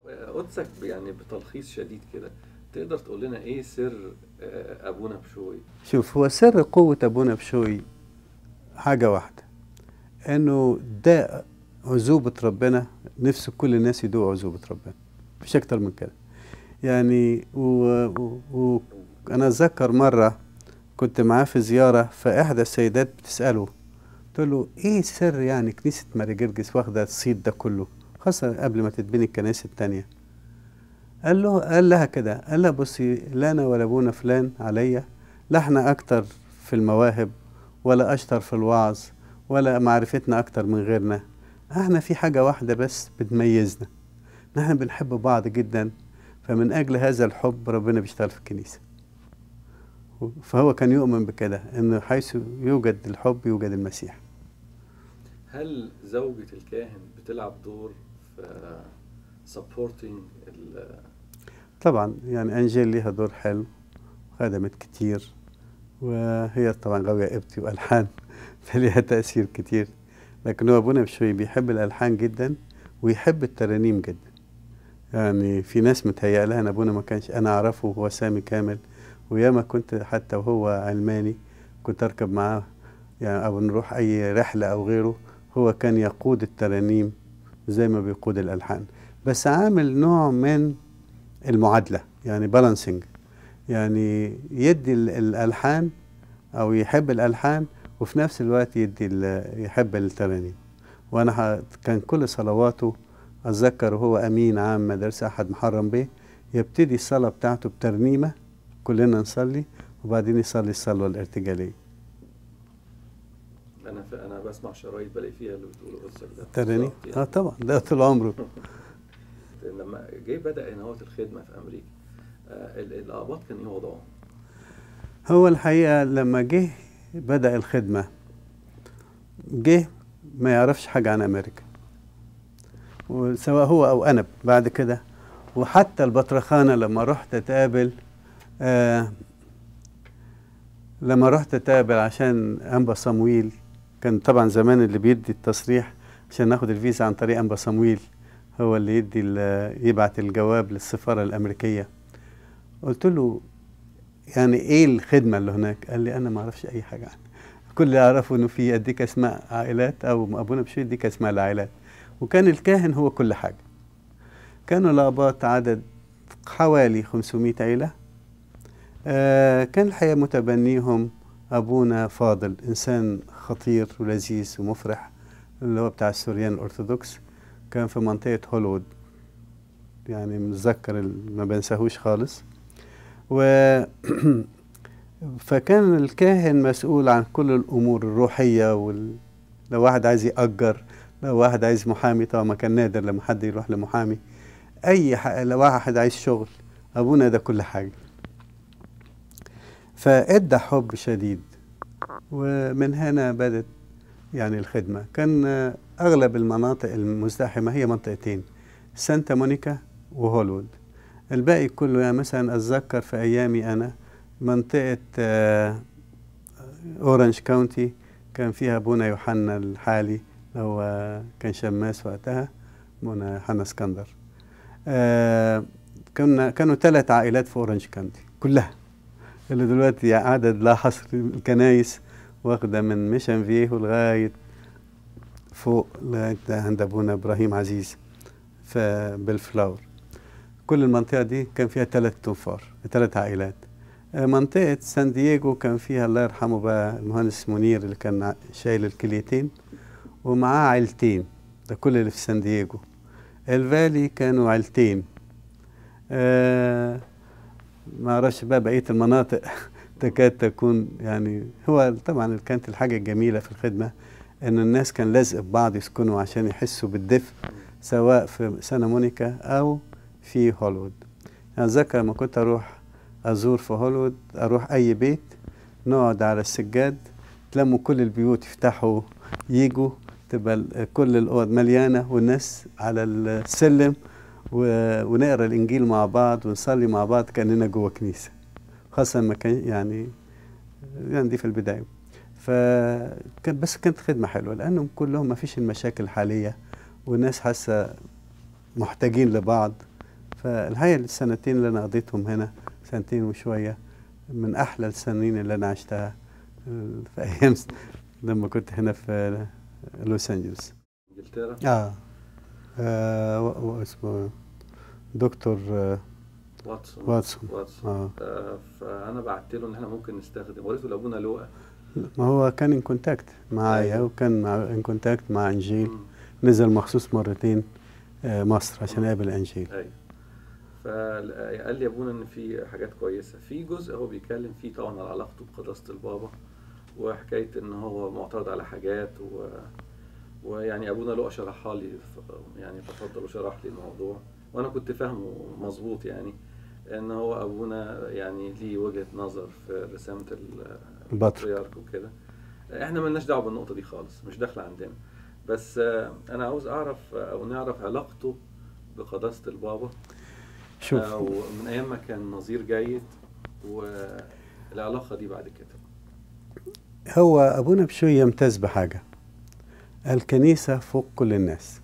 قدسك يعني بتلخيص شديد كده تقدر تقول لنا ايه سر آه، ابونا بشوي شوف هو سر قوة أبونا بشوي حاجة واحدة إنه ده عزوبة ربنا نفسه كل الناس يدوقوا عزوبة ربنا مش أكتر من كده يعني وأنا و... و... أنا أتذكر مرة كنت معاه في زيارة فإحدى السيدات بتسأله تقول له إيه سر يعني كنيسة ماري جرجس واخدة الصيت ده كله خاصة قبل ما تتبني الكنائس التانية قال له قال لها كده قال لها بصي لا أنا ولا أبونا فلان عليا لا احنا أكتر في المواهب ولا أشطر في الوعظ ولا معرفتنا أكتر من غيرنا احنا في حاجة واحدة بس بتميزنا نحن بنحب بعض جدا فمن أجل هذا الحب ربنا بيشتغل في الكنيسة فهو كان يؤمن بكده انه حيث يوجد الحب يوجد المسيح هل زوجة الكاهن بتلعب دور في سبورتنج طبعا يعني انجيل ليها دور حلو خدمت كتير وهي طبعا غاوية ابتي والحان فليها تأثير كتير لكن هو ابونا بشوي بيحب الالحان جدا ويحب الترانيم جدا يعني في ناس متهيأ لها ان ابونا ما كانش انا اعرفه هو سامي كامل وياما كنت حتى وهو علماني كنت اركب معاه يعني او نروح اي رحله او غيره هو كان يقود الترانيم زي ما بيقود الالحان بس عامل نوع من المعادله يعني بالانسنج يعني يدي ال- الالحان او يحب الالحان وفي نفس الوقت يدي ال- يحب الترانيم وانا ح- كان كل صلواته اتذكر وهو امين عام مدرسه احد محرم بيه يبتدي الصلاه بتاعته بترنيمه كلنا نصلي وبعدين يصلي الصلوه الارتجاليه انا ف... انا بسمع شرايط بلاقي فيها اللي بتقول قدسك ده ترانيم بالظبط اه يعني. طبعا ده طول عمره لما جه بدا هنا الخدمه في امريكا آه ال- الاباط كان ايه وضعهم؟ هو الحقيقه لما جه بدا الخدمه جه ما يعرفش حاجه عن امريكا وسواء هو او انا بعد كده وحتى البطرخانه لما رحت اتقابل آه لما رحت اتقابل عشان انبا صمويل كان طبعا زمان اللي بيدي التصريح عشان ناخد الفيزا عن طريق انبا صمويل هو اللي يدي ال- يبعت الجواب للسفاره الامريكيه قلت له يعني ايه الخدمه اللي هناك قال لي انا ما اعرفش اي حاجه عنها كل اللي اعرفه انه في اديك اسماء عائلات او ابونا بشوي يديك اسماء العائلات وكان الكاهن هو كل حاجه كانوا الاباط عدد حوالي 500 عيله آه كان الحقيقه متبنيهم ابونا فاضل انسان خطير ولذيذ ومفرح اللي هو بتاع السوريان الارثوذكس كان في منطقه هولوود يعني متذكر ال- ما بنساهوش خالص و فكان الكاهن مسؤول عن كل الامور الروحيه وال... لو واحد عايز يأجر لو واحد عايز محامي طبعا ما كان نادر لما حد يروح لمحامي اي ح... لو واحد عايز شغل ابونا ده كل حاجه فادى حب شديد ومن هنا بدت يعني الخدمه كان آه، اغلب المناطق المزدحمه هي منطقتين سانتا مونيكا وهولوود الباقي كله يعني مثلا اتذكر في ايامي انا منطقه آه، اورنج كاونتي كان فيها ابونا يوحنا الحالي هو كان شماس وقتها ابونا يوحنا اسكندر آه، كنا كانوا ثلاث عائلات في اورنج كاونتي كلها اللي دلوقتي عدد لا حصر الكنايس واخده من ميشن فيهو لغايه فوق لغايه عند ابونا ابراهيم عزيز في بالفلاور كل المنطقه دي كان فيها ثلاث تنفار ثلاث عائلات آه، منطقه سان دييغو كان فيها الله يرحمه بقى المهندس منير اللي كان ع- شايل الكليتين ومعاه عيلتين ده كل اللي في سان دييغو الفالي كانوا عيلتين آه ما اعرفش بقى بقيه المناطق تكاد تكون يعني هو طبعا كانت الحاجه الجميله في الخدمه ان الناس كان لازق ببعض يسكنوا عشان يحسوا بالدفء سواء في سانا مونيكا او في هوليوود انا اتذكر لما كنت اروح ازور في هوليوود اروح اي بيت نقعد على السجاد تلموا كل البيوت يفتحوا يجوا تبقى ال- كل الاوض مليانه والناس على السلم و- ونقرا الانجيل مع بعض ونصلي مع بعض كاننا جوه كنيسه خاصه لما كان يعني يعني دي في البدايه فكان بس كانت خدمه حلوه لانهم كلهم ما فيش المشاكل الحاليه والناس حاسه محتاجين لبعض فالحقيقة السنتين اللي أنا قضيتهم هنا سنتين وشوية من أحلى السنين اللي أنا عشتها آه، في أيام س- لما كنت هنا في لوس أنجلوس انجلترا آه, آه و- و- اسمه دكتور آه واتسون واتسون واتسون آه. آه، فانا بعت له ان احنا ممكن نستخدم وريته لابونا لوقا ما هو كان ان كونتاكت معايا أيوة. وكان مع ان كونتاكت مع انجيل مم. نزل مخصوص مرتين آه، مصر عشان يقابل انجيل ايوه فقال لي يا ابونا ان في حاجات كويسه في جزء هو بيتكلم فيه طبعا على علاقته بقداسه البابا وحكايه ان هو معترض على حاجات و... ويعني ابونا لقى شرحها لي ف- يعني تفضل وشرح لي الموضوع وانا كنت فاهمه مظبوط يعني ان هو ابونا يعني ليه وجهه نظر في رسامه ال- البطرك. البطريرك وكده احنا ملناش دعوه بالنقطه دي خالص مش داخله عندنا بس آه، انا عاوز اعرف آه، او نعرف علاقته بقداسه البابا شوف آه، ومن ايام ما كان نظير جيد والعلاقه دي بعد كده هو ابونا بشوي يمتاز بحاجه الكنيسه فوق كل الناس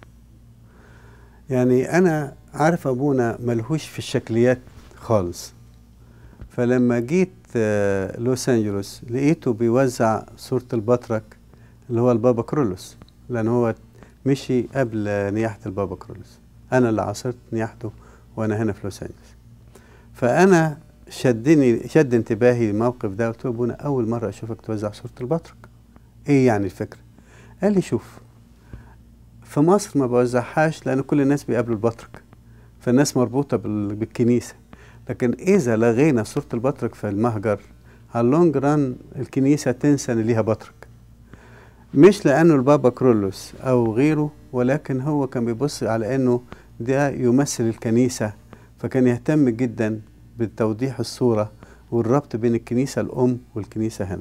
يعني انا عارف ابونا ملهوش في الشكليات خالص فلما جيت آه، لوس انجلوس لقيته بيوزع صوره البطرك اللي هو البابا كرولوس لان هو مشي قبل آه، نياحه البابا كرولوس انا اللي عاصرت نياحته وانا هنا في لوس انجلوس فانا شدني شد انتباهي الموقف ده قلت له ابونا اول مره اشوفك توزع صوره البطرك ايه يعني الفكره قال لي شوف في مصر ما بوزعهاش لان كل الناس بيقابلوا البطرك فالناس مربوطه بال- بالكنيسه لكن اذا لغينا صوره البطرك في المهجر على اللونج ران الكنيسه تنسى ان ليها بطرك مش لانه البابا كرولوس او غيره ولكن هو كان بيبص على انه ده يمثل الكنيسه فكان يهتم جدا بتوضيح الصوره والربط بين الكنيسه الام والكنيسه هنا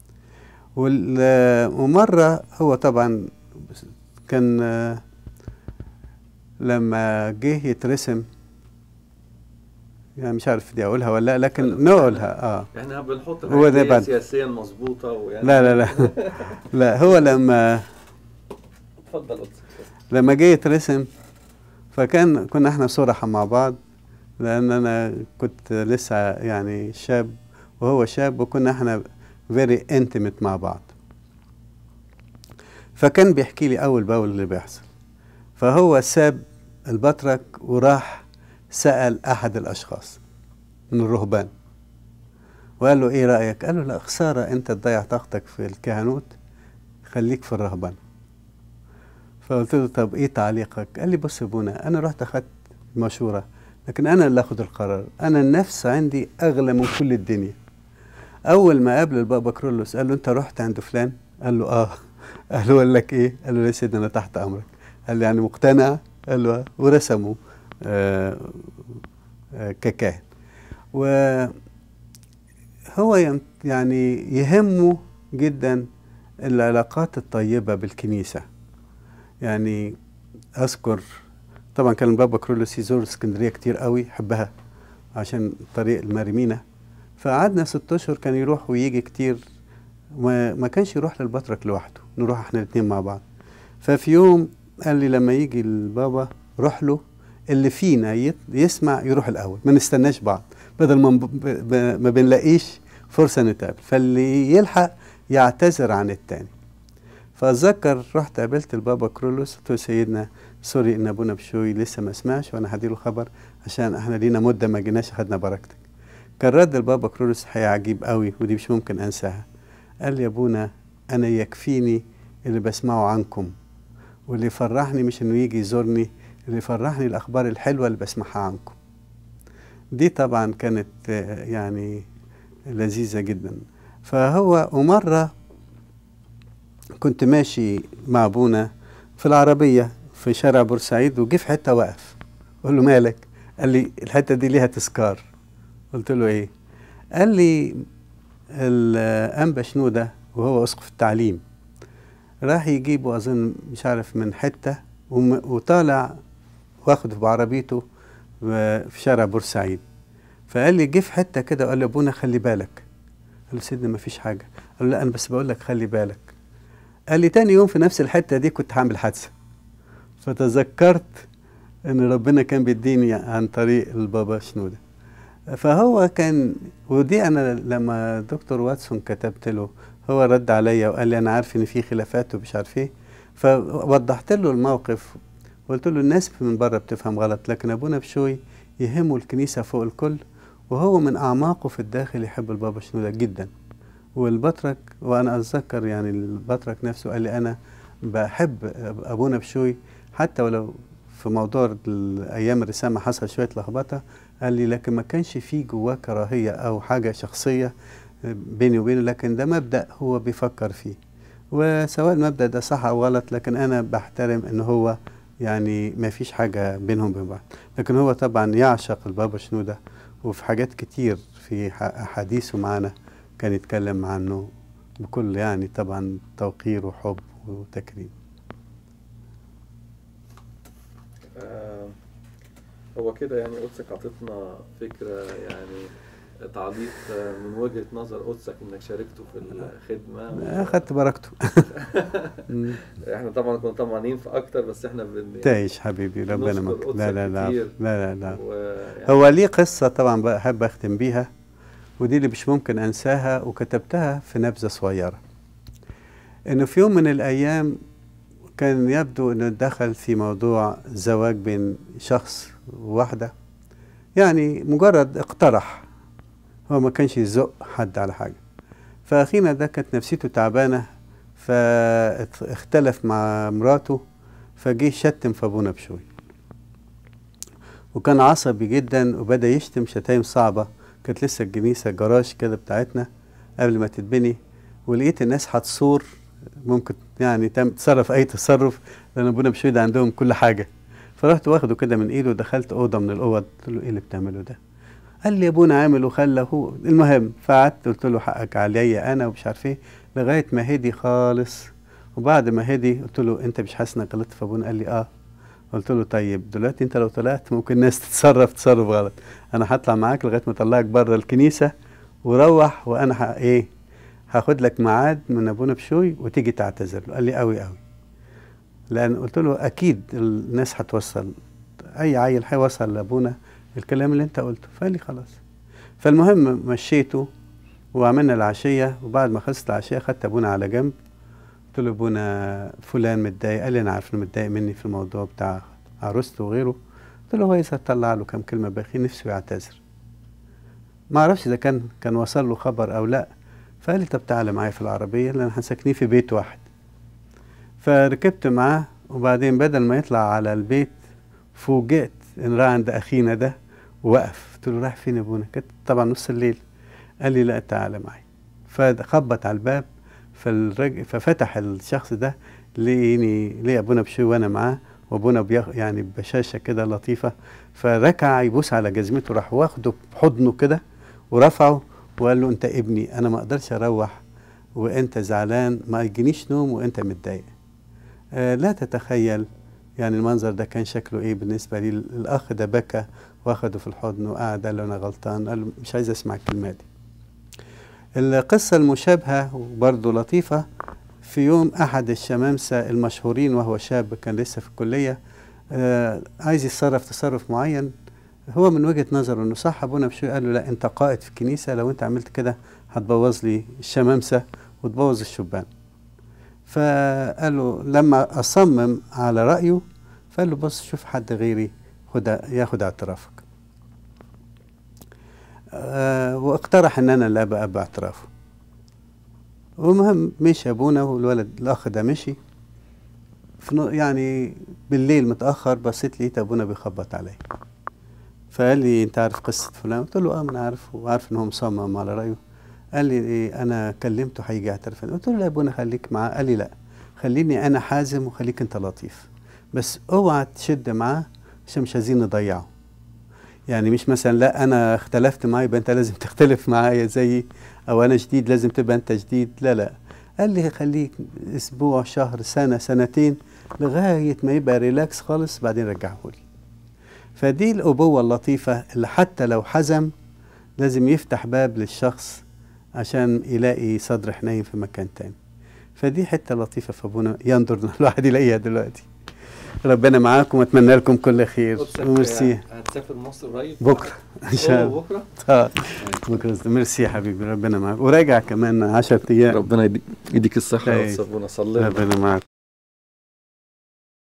وال- ومره هو طبعا كان آه، لما جه يترسم يعني مش عارف دي اقولها ولا لا لكن نقولها اه احنا بنحط هو ده الحاجات دي بعد. سياسيا مظبوطه ويعني لا لا لا لا هو لما اتفضل قلت لما جه يترسم فكان كنا احنا صراحة مع بعض لأن أنا كنت لسه يعني شاب وهو شاب وكنا احنا very intimate مع بعض فكان بيحكي لي أول بأول اللي بيحصل فهو ساب البطرك وراح سأل أحد الأشخاص من الرهبان وقال له إيه رأيك؟ قال له لا خسارة أنت تضيع طاقتك في الكهنوت خليك في الرهبان فقلت له طب ايه تعليقك؟ قال لي بص يا ابونا انا رحت اخدت مشوره لكن انا اللي اخد القرار، انا النفس عندي اغلى من كل الدنيا. اول ما قابل البابا كرولوس قال له انت رحت عند فلان؟ قال له اه. قال له قال لك ايه؟ قال له يا سيدي انا تحت امرك. قال لي يعني مقتنع؟ قال له آه. ورسمه آه آه ككاهن. وهو يم- يعني يهمه جدا العلاقات الطيبه بالكنيسه. يعني اذكر طبعا كان البابا كرولوس يزور اسكندريه كتير قوي يحبها عشان طريق الماريمينا فقعدنا ست اشهر كان يروح ويجي كتير ما, ما كانش يروح للبطرك لوحده نروح احنا الاثنين مع بعض ففي يوم قال لي لما يجي البابا روح له اللي فينا يت- يسمع يروح الاول ما نستناش بعض بدل ما ب- ب- ما بنلاقيش فرصه نتقابل فاللي يلحق يعتذر عن التاني فاتذكر رحت قابلت البابا كرولوس قلت له سيدنا سوري ان ابونا بشوي لسه ما سمعش وانا هديله خبر عشان احنا لينا مده ما جيناش خدنا بركتك كان رد البابا كرولوس حقيقة عجيب قوي ودي مش ممكن انساها قال لي يا ابونا انا يكفيني اللي بسمعه عنكم واللي يفرحني مش انه يجي يزورني اللي يفرحني الاخبار الحلوه اللي بسمعها عنكم دي طبعا كانت آه، يعني لذيذه جدا فهو ومره كنت ماشي مع ابونا في العربيه في شارع بورسعيد وجه في حته واقف قول له مالك قال لي الحته دي ليها تذكار قلت له ايه قال لي الانبا شنوده وهو اسقف التعليم راح يجيبه اظن مش عارف من حته وم- وطالع واخده بعربيته و- في شارع بورسعيد فقال لي جه في حته كده وقال لي ابونا خلي بالك قال له سيدنا ما فيش حاجه قال له لا انا بس بقول لك خلي بالك قال لي تاني يوم في نفس الحته دي كنت هعمل حادثه فتذكرت ان ربنا كان بيديني عن طريق البابا شنودة فهو كان ودي انا لما دكتور واتسون كتبت له هو رد عليا وقال لي انا عارف ان في خلافات ومش عارف ايه فوضحت له الموقف وقلت له الناس من بره بتفهم غلط لكن ابونا بشوي يهمه الكنيسه فوق الكل وهو من اعماقه في الداخل يحب البابا شنودة جدا والبطرك وانا اتذكر يعني البطرك نفسه قال لي انا بحب ابونا بشوي حتى ولو في موضوع ايام الرسامه حصل شويه لخبطه قال لي لكن ما كانش فيه جواه كراهيه او حاجه شخصيه بيني وبينه لكن ده مبدا هو بيفكر فيه وسواء المبدا ده صح او غلط لكن انا بحترم ان هو يعني ما فيش حاجه بينهم وبين بعض لكن هو طبعا يعشق البابا شنوده وفي حاجات كتير في احاديثه معانا كان يتكلم عنه بكل يعني طبعا توقير وحب وتكريم آه هو كده يعني قدسك عطتنا فكرة يعني تعليق من وجهة نظر قدسك انك شاركته في الخدمة اخدت بركته احنا طبعا كنا طمعانين في اكتر بس احنا بن تعيش حبيبي ربنا بنشكر مك... لا لا لا قدسك لا لا لا ويعني هو ليه قصة طبعا بقى أحب أختم بيها ودي اللي مش ممكن أنساها وكتبتها في نبذة صغيرة إنه في يوم من الأيام كان يبدو إنه دخل في موضوع زواج بين شخص وواحدة يعني مجرد اقترح هو ما كانش يزق حد على حاجة فأخينا ده كانت نفسيته تعبانة فاختلف مع مراته فجه شتم في أبونا بشوي وكان عصبي جدا وبدا يشتم شتايم صعبه كانت لسه الكنيسه جراج كده بتاعتنا قبل ما تتبني ولقيت الناس هتصور ممكن يعني تم تصرف اي تصرف لان ابونا بشوي ده عندهم كل حاجه فرحت واخده كده من ايده ودخلت اوضه من الاوض قلت له ايه اللي بتعمله ده قال لي ابونا عامل وخلى هو المهم فقعدت قلت له حقك عليا انا ومش عارف ايه لغايه ما هدي خالص وبعد ما هدي قلت له انت مش حاسس انك غلطت في ابونا قال لي اه قلت له طيب دلوقتي انت لو طلعت ممكن الناس تتصرف تصرف غلط انا هطلع معاك لغايه ما اطلعك بره الكنيسه وروح وانا ح... ايه هاخد لك ميعاد من ابونا بشوي وتيجي تعتذر له قال لي قوي قوي لان قلت له اكيد الناس هتوصل اي عيل هيوصل لابونا الكلام اللي انت قلته فقال لي خلاص فالمهم مشيته وعملنا العشيه وبعد ما خلصت العشيه خدت ابونا على جنب قلت له ابونا فلان متضايق قال لي انا عارف انه متضايق مني في الموضوع بتاع عروسته وغيره قلت له كويس هتطلع له كام كلمه باقي نفسه يعتذر ما اعرفش اذا كان كان وصل له خبر او لا فقال لي طب تعالى معايا في العربيه لان احنا ساكنين في بيت واحد فركبت معاه وبعدين بدل ما يطلع على البيت فوجئت ان راح عند اخينا ده ووقف قلت له رايح فين يا ابونا كانت طبعا نص الليل قال لي لا تعالى معايا فخبط على الباب فالرج... ففتح الشخص ده لقيني ليه ابونا بشوي وانا معاه وابونا بيخ... يعني بشاشه كده لطيفه فركع يبوس على جزمته راح واخده بحضنه كده ورفعه وقال له انت ابني انا ما اقدرش اروح وانت زعلان ما يجينيش نوم وانت متضايق آه لا تتخيل يعني المنظر ده كان شكله ايه بالنسبه لي الاخ ده بكى واخده في الحضن وقعد قال له انا غلطان قال له مش عايز اسمع الكلمه دي القصة المشابهة وبرضه لطيفة في يوم أحد الشمامسة المشهورين وهو شاب كان لسه في الكلية آه عايز يتصرف تصرف معين هو من وجهة نظره إنه صح أبونا بشوي قال له لا أنت قائد في الكنيسة لو أنت عملت كده هتبوظ لي الشمامسة وتبوظ الشبان فقال له لما أصمم على رأيه فقال له بص شوف حد غيري خد ياخد اعترافك آه واقترح ان انا اللي ابقى باعترافه ومهم مشي ابونا والولد الاخ ده مشي في نو- يعني بالليل متاخر بصيت لقيت ابونا بيخبط عليا فقال لي انت عارف قصه فلان قلت له اه ما انا عارف وعارف ان هو مصمم على رايه قال لي إيه انا كلمته هيجي يعترف قلت له لا يا ابونا خليك معاه قال لي لا خليني انا حازم وخليك انت لطيف بس اوعى تشد معاه عشان مش عايزين نضيعه يعني مش مثلا لا انا اختلفت معاه يبقى انت لازم تختلف معايا زيي او انا جديد لازم تبقى انت جديد لا لا قال لي خليك اسبوع شهر سنه سنتين لغايه ما يبقى ريلاكس خالص بعدين رجعه لي فدي الابوه اللطيفه اللي حتى لو حزم لازم يفتح باب للشخص عشان يلاقي صدر حنين في مكان تاني فدي حته لطيفه في ابونا ينظر إن الواحد يلاقيها دلوقتي ربنا معاكم واتمنى لكم كل خير قدسك وميرسي هتسافر مصر قريب بكره ان شاء الله أوه، بكره آه، بكره ميرسي يا حبيبي ربنا معاك وراجع كمان 10 ايام ربنا يديك الصحه أي. والصابونه صلي ربنا معاك